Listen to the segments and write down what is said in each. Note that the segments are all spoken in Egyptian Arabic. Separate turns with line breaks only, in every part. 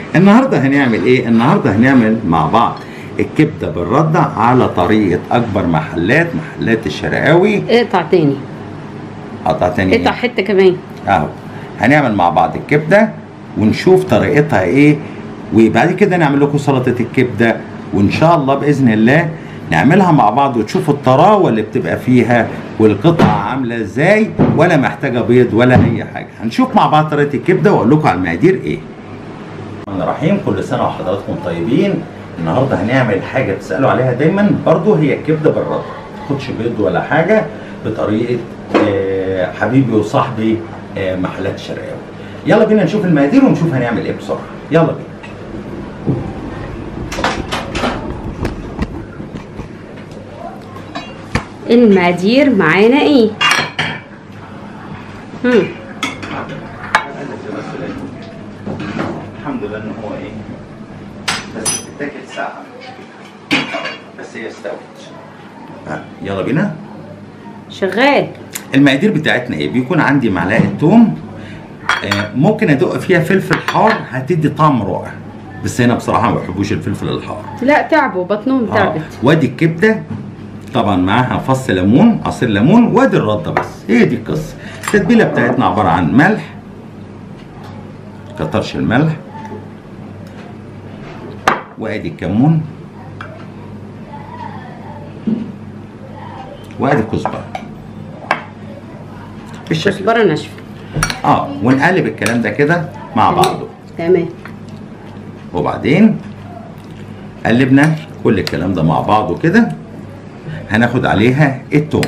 النهارده هنعمل ايه النهارده هنعمل مع بعض الكبده بالرده على طريقه اكبر محلات محلات الشرقاوي
اقطع تاني
قطع تاني
اقطع
إيه؟
حته كمان
اهو هنعمل مع بعض الكبده ونشوف طريقتها ايه وبعد كده نعمل لكم سلطه الكبده وان شاء الله باذن الله نعملها مع بعض وتشوفوا الطراوه اللي بتبقى فيها والقطعه عامله ازاي ولا محتاجه بيض ولا اي حاجه هنشوف مع بعض طريقه الكبده واقول لكم على المقادير ايه الرحمن الرحيم كل سنه وحضراتكم طيبين النهارده هنعمل حاجه بتسالوا عليها دايما برضو هي الكبده بالرد ما تاخدش بيض ولا حاجه بطريقه آه، حبيبي وصاحبي آه، محلات الشرقاوي يلا بينا نشوف المقادير ونشوف هنعمل ايه بسرعه يلا بينا
المقادير معانا ايه هم.
الحمد لله ان هو ايه بس بتتاكل ساعه بس هي استوت آه، يلا بينا
شغال
المقادير بتاعتنا ايه بيكون عندي معلقه توم آه ممكن ادق فيها فلفل حار هتدي طعم رائع بس هنا بصراحه ما بحبوش الفلفل الحار
لا تعبوا بطنهم
آه.
تعبت
وادي الكبده طبعا معاها فص ليمون عصير ليمون وادي الرده بس هي دي القصه التتبيله بتاعتنا عباره عن ملح كترش الملح وادي الكمون وادي الكزبره بالشكل ده.
كزبره ناشفه
اه ونقلب الكلام ده كده مع بعضه
تمام
وبعدين قلبنا كل الكلام ده مع بعضه كده هناخد عليها التوم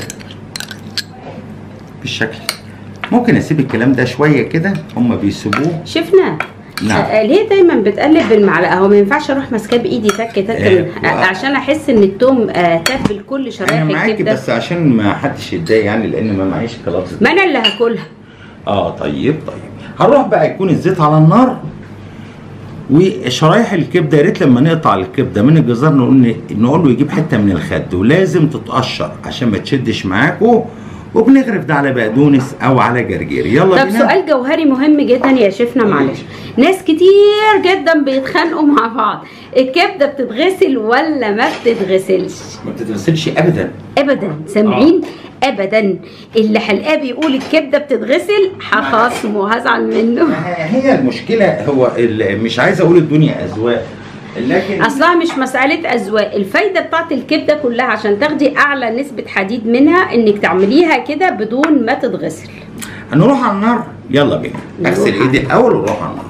بالشكل ممكن اسيب الكلام ده شويه كده هما بيسيبوه
شفنا
نعم.
آه، ليه دايما بتقلب بالمعلقه هو ما ينفعش اروح ماسكاه بايدي تك تك
آه،
آه، عشان احس ان التوم آه، تبل كل شرايح
انا معاكي
الكبده
بس عشان ما حدش يتضايق يعني لان ما معيش كلابز
ما انا اللي هاكلها
اه طيب طيب هنروح بقى يكون الزيت على النار وشرايح الكبده يا ريت لما نقطع الكبده من الجزار نقول نقول له يجيب حته من الخد ولازم تتقشر عشان ما تشدش معاكوا وبنغرف ده على بقدونس او على جرجير يلا
طب
بينا
سؤال جوهري مهم جدا يا شيفنا معلش ناس كتير جدا بيتخانقوا مع بعض الكبده بتتغسل ولا ما بتتغسلش
ما بتتغسلش ابدا
ابدا سامعين ابدا اللي حلقاه بيقول الكبده بتتغسل هخاصمه وهزعل منه
هي المشكله هو ال- مش عايز اقول الدنيا اذواق لكن
اصلها مش مساله اذواق الفايده بتاعت الكبده كلها عشان تاخدي اعلى نسبه حديد منها انك تعمليها كده بدون ما تتغسل
هنروح على النار يلا بينا
نروح
اغسل
على-
ايدي الاول ونروح على النار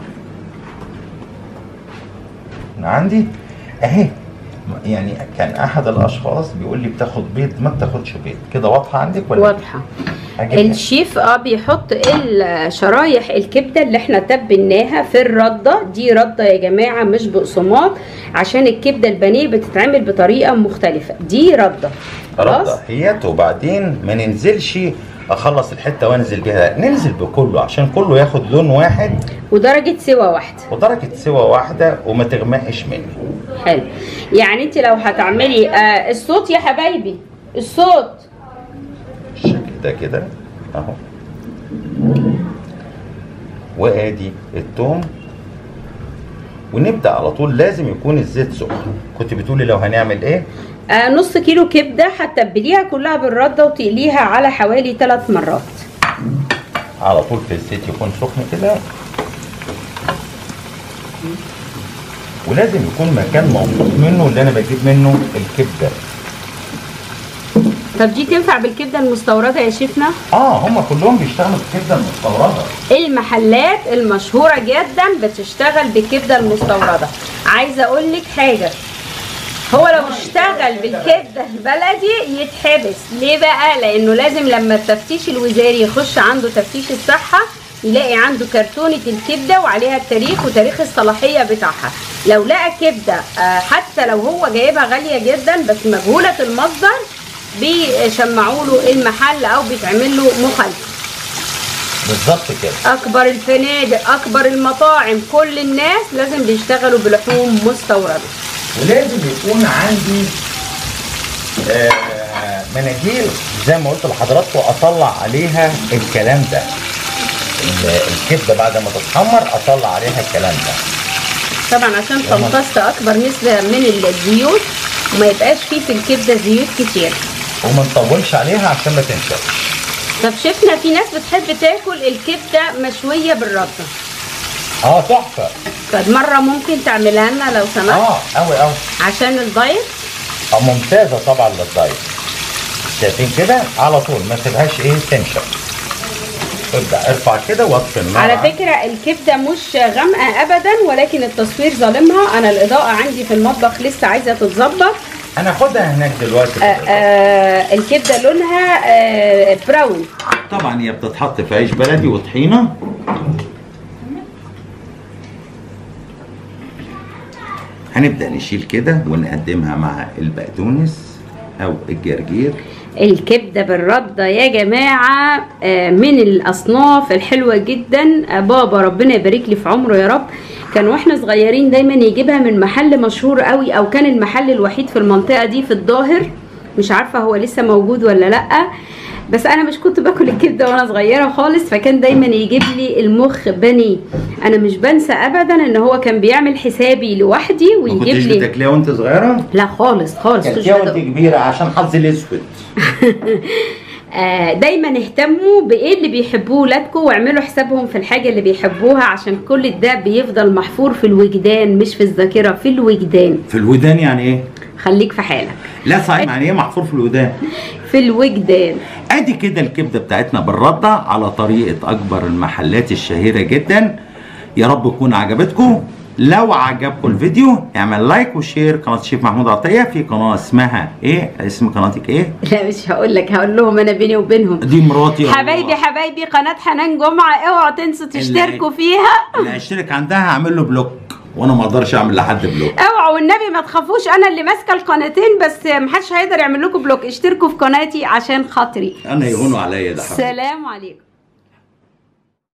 انا عندي اهي يعني كان احد الاشخاص بيقول لي بتاخد بيض ما بتاخدش بيض كده واضحه عندك ولا
واضحه
أجيبها؟
الشيف اه بيحط الشرايح الكبده اللي احنا تبناها في الرده دي رده يا جماعه مش بقسماط عشان الكبده البانيه بتتعمل بطريقه مختلفه دي رده خلاص
رده هيت وبعدين ما ننزلش اخلص الحته وانزل بيها ننزل بكله عشان كله ياخد لون واحد
ودرجه سوا واحده
ودرجه سوا واحده وما تغمقش مني
حلو يعني انت لو هتعملي آه الصوت يا حبايبي الصوت
بالشكل ده كده اهو وادي التوم ونبدا على طول لازم يكون الزيت سخن كنت بتقولي لو هنعمل ايه
آه نص كيلو كبده هتتبليها كلها بالرده وتقليها على حوالي ثلاث مرات
على طول في الزيت يكون سخن كده ولازم يكون مكان موثوق منه اللي انا بجيب منه الكبده
طب دي تنفع بالكبده المستورده يا شيفنا
اه هم كلهم بيشتغلوا بالكبده المستورده
المحلات المشهوره جدا بتشتغل بالكبده المستورده عايزه اقول لك حاجه هو لو اشتغل بالكبده البلدي يتحبس ليه بقى لانه لازم لما التفتيش الوزاري يخش عنده تفتيش الصحه يلاقي عنده كرتونه الكبده وعليها التاريخ وتاريخ الصلاحيه بتاعها لو لقى كبده آه، حتى لو هو جايبها غاليه جدا بس مجهوله المصدر بيشمعوا له المحل او بيتعمل له مخالفه
بالظبط كده
اكبر الفنادق اكبر المطاعم كل الناس لازم بيشتغلوا بلحوم مستورده
ولازم يكون عندي آه مناديل زي ما قلت لحضراتكم اطلع عليها الكلام ده ال- الكبده بعد ما تتحمر اطلع عليها الكلام ده
طبعا عشان تمتص اكبر نسبه من الزيوت وما يبقاش فيه في الكبده زيوت كتير
وما نطولش عليها عشان ما تنشفش
طب شفنا في ناس بتحب تاكل الكبده مشويه بالرده
اه تحفه
طب مره ممكن تعملها لنا لو سمحت
اه قوي قوي
عشان الدايت
اه ممتازه طبعا للدايت شايفين كده على طول ما تسيبهاش ايه تنشف ابدا ارفع كده واطفي النار
على فكرة الكبدة مش غامقة أبدا ولكن التصوير ظالمها أنا الإضاءة عندي في المطبخ لسه عايزة تتظبط
انا اخدها هناك دلوقتي
آه، آه، الكبدة لونها آه، براون
طبعا هي بتتحط في عيش بلدي وطحينه هنبدا نشيل كده ونقدمها مع البقدونس او الجرجير
الكبدة بالردة يا جماعة آه، من الأصناف الحلوة جدا آه، بابا ربنا يبارك لي في عمره يا رب كان واحنا صغيرين دايما يجيبها من محل مشهور قوي او كان المحل الوحيد في المنطقة دي في الظاهر مش عارفة هو لسه موجود ولا لأ بس انا مش كنت باكل الكبده وانا صغيره خالص فكان دايما يجيب لي المخ بني انا مش بنسى ابدا ان هو كان بيعمل حسابي لوحدي
ما
ويجيب
كنتش
لي
بتاكليها وانت صغيره؟
لا خالص خالص كنتش
كلتيها وانت
بدق.
كبيره عشان حظي الاسود
آه، دايما اهتموا بايه اللي بيحبوه ولادكم واعملوا حسابهم في الحاجه اللي بيحبوها عشان كل ده بيفضل محفور في الوجدان مش في الذاكره في الوجدان
في الودان يعني ايه؟
خليك في حالك
لا صحيح يعني ايه محفور في الودان؟
في الوجدان
ادي كده الكبده بتاعتنا بالرده على طريقه اكبر المحلات الشهيره جدا يا رب تكون عجبتكم لو عجبكم الفيديو اعمل لايك وشير قناه الشيف محمود عطيه في قناه اسمها ايه اسم قناتك ايه
لا مش هقول لك هقول لهم انا بيني وبينهم
دي مراتي الله.
حبايبي حبايبي قناه حنان جمعه اوعوا تنسوا تشتركوا فيها
اللي هيشترك عندها هعمل له بلوك وانا ما اقدرش اعمل لحد بلوك
اوعوا والنبي ما تخافوش انا اللي ماسكه القناتين بس محدش هيقدر يعمل لكم بلوك اشتركوا في قناتي عشان خاطري
انا يهونوا عليا ده حبيبي
سلام عليكم